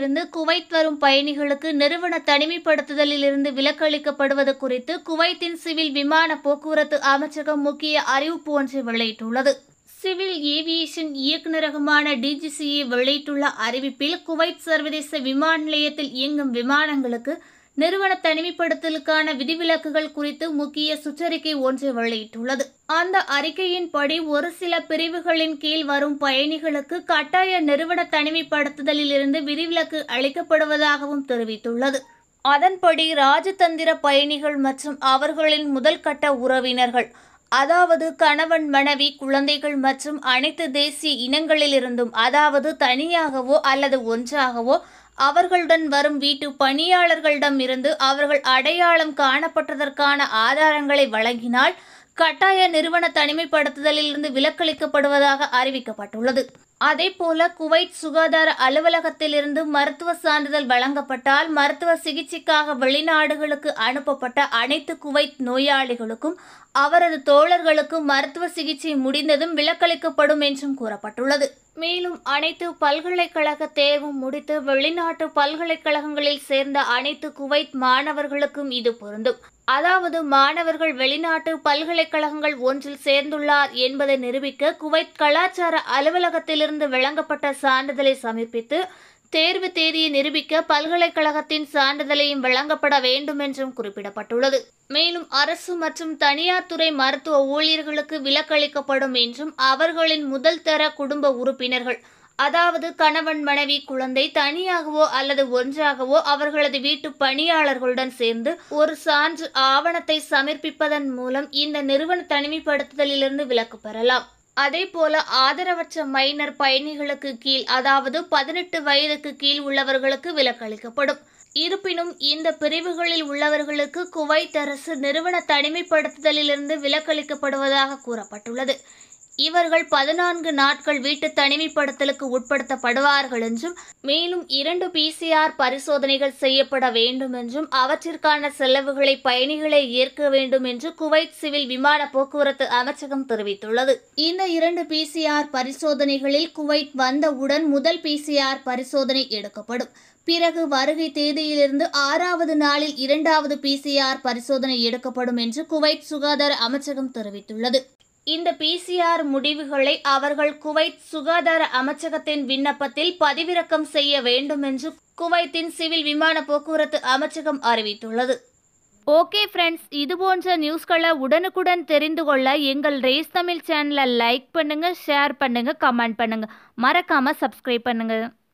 இருந்து குவைத் வரும் பயணிகளுக்கு நிறுவன தனிமைப்படுத்துதலில் இருந்து விலக்களிக்கப்படுவது குறித்து குவைத்தின் சிவில் விமான போக்குவரத்து அமைச்சகம் முக்கிய அறிவிப்பு ஒன்றை வெளியிட்டுள்ளது சிவில் ஏவியேஷன் இயக்குநரகமான டிஜிசிஏ வெளியிட்டுள்ள அறிவிப்பில் குவைத் சர்வதேச விமான நிலையத்தில் இயங்கும் விமானங்களுக்கு நிறுவன தனிமைப்படுத்தலுக்கான விதிவிலக்குகள் குறித்து முக்கிய சுற்றறிக்கை ஒன்றை வெளியிட்டுள்ளது அந்த அறிக்கையின்படி ஒரு சில பிரிவுகளின் கீழ் வரும் பயணிகளுக்கு கட்டாய நிறுவன தனிமைப்படுத்துதலில் இருந்து விதிவிலக்கு அளிக்கப்படுவதாகவும் தெரிவித்துள்ளது அதன்படி ராஜதந்திர பயணிகள் மற்றும் அவர்களின் முதல் கட்ட உறவினர்கள் அதாவது கணவன் மனைவி குழந்தைகள் மற்றும் அனைத்து தேசிய இனங்களிலிருந்தும் அதாவது தனியாகவோ அல்லது ஒன்றாகவோ அவர்களுடன் வரும் வீட்டு பணியாளர்களிடம் இருந்து அவர்கள் அடையாளம் காணப்பட்டதற்கான ஆதாரங்களை வழங்கினால் கட்டாய நிறுவன தனிமைப்படுத்துதலிலிருந்து விலக்களிக்கப்படுவதாக அறிவிக்கப்பட்டுள்ளது அதேபோல குவைத் சுகாதார அலுவலகத்திலிருந்து மருத்துவ சான்றிதழ் வழங்கப்பட்டால் மருத்துவ சிகிச்சைக்காக வெளிநாடுகளுக்கு அனுப்பப்பட்ட அனைத்து குவைத் நோயாளிகளுக்கும் அவரது தோழர்களுக்கும் மருத்துவ சிகிச்சை முடிந்ததும் விலக்களிக்கப்படும் என்றும் கூறப்பட்டுள்ளது மேலும் அனைத்து பல்கலைக்கழக தேர்வு முடித்து வெளிநாட்டு பல்கலைக்கழகங்களில் சேர்ந்த அனைத்து குவைத் மாணவர்களுக்கும் இது பொருந்தும் அதாவது மாணவர்கள் வெளிநாட்டு பல்கலைக்கழகங்கள் ஒன்றில் சேர்ந்துள்ளார் என்பதை நிரூபிக்க குவைத் கலாச்சார அலுவலகத்திலிருந்து வழங்கப்பட்ட சான்றிதழை சமர்ப்பித்து தேர்வு தேதியை நிரூபிக்க பல்கலைக்கழகத்தின் சான்றிதழையும் வழங்கப்பட வேண்டும் என்றும் குறிப்பிடப்பட்டுள்ளது மேலும் அரசு மற்றும் தனியார் துறை மருத்துவ ஊழியர்களுக்கு விலக்களிக்கப்படும் என்றும் அவர்களின் முதல் தர குடும்ப உறுப்பினர்கள் அதாவது கணவன் மனைவி குழந்தை தனியாகவோ அல்லது ஒன்றாகவோ அவர்களது வீட்டு பணியாளர்களுடன் சேர்ந்து ஒரு சான்று ஆவணத்தை சமர்ப்பிப்பதன் மூலம் இந்த நிறுவன தனிமைப்படுத்துதலிலிருந்து விலக்கு பெறலாம் அதேபோல ஆதரவற்ற மைனர் பயணிகளுக்கு கீழ் அதாவது பதினெட்டு வயதுக்கு கீழ் உள்ளவர்களுக்கு விலக்களிக்கப்படும் இருப்பினும் இந்த பிரிவுகளில் உள்ளவர்களுக்கு குவைத் அரசு நிறுவன தனிமைப்படுத்துதலிலிருந்து விலக்களிக்கப்படுவதாக கூறப்பட்டுள்ளது இவர்கள் பதினான்கு நாட்கள் வீட்டு தனிமைப்படுத்தலுக்கு உட்படுத்தப்படுவார்கள் என்றும் மேலும் இரண்டு பிசிஆர் பரிசோதனைகள் செய்யப்பட வேண்டும் என்றும் அவற்றிற்கான செலவுகளை பயணிகளை ஏற்க வேண்டும் என்று குவைத் சிவில் விமான போக்குவரத்து அமைச்சகம் தெரிவித்துள்ளது இந்த இரண்டு பிசிஆர் பரிசோதனைகளில் குவைத் வந்தவுடன் முதல் பிசிஆர் பரிசோதனை எடுக்கப்படும் பிறகு வருகை தேதியிலிருந்து ஆறாவது நாளில் இரண்டாவது பிசிஆர் பரிசோதனை எடுக்கப்படும் என்று குவைத் சுகாதார அமைச்சகம் தெரிவித்துள்ளது இந்த பிசிஆர் முடிவுகளை அவர்கள் குவைத் சுகாதார அமைச்சகத்தின் விண்ணப்பத்தில் பதிவிறக்கம் செய்ய வேண்டும் என்று குவைத்தின் சிவில் விமான போக்குவரத்து அமைச்சகம் அறிவித்துள்ளது ஓகே ஃப்ரெண்ட்ஸ் இது போன்ற நியூஸ்களை உடனுக்குடன் தெரிந்து கொள்ள எங்கள் ரேஸ் தமிழ் சேனலை லைக் பண்ணுங்க ஷேர் பண்ணுங்க கமெண்ட் பண்ணுங்க மறக்காம சப்ஸ்கிரைப் பண்ணுங்க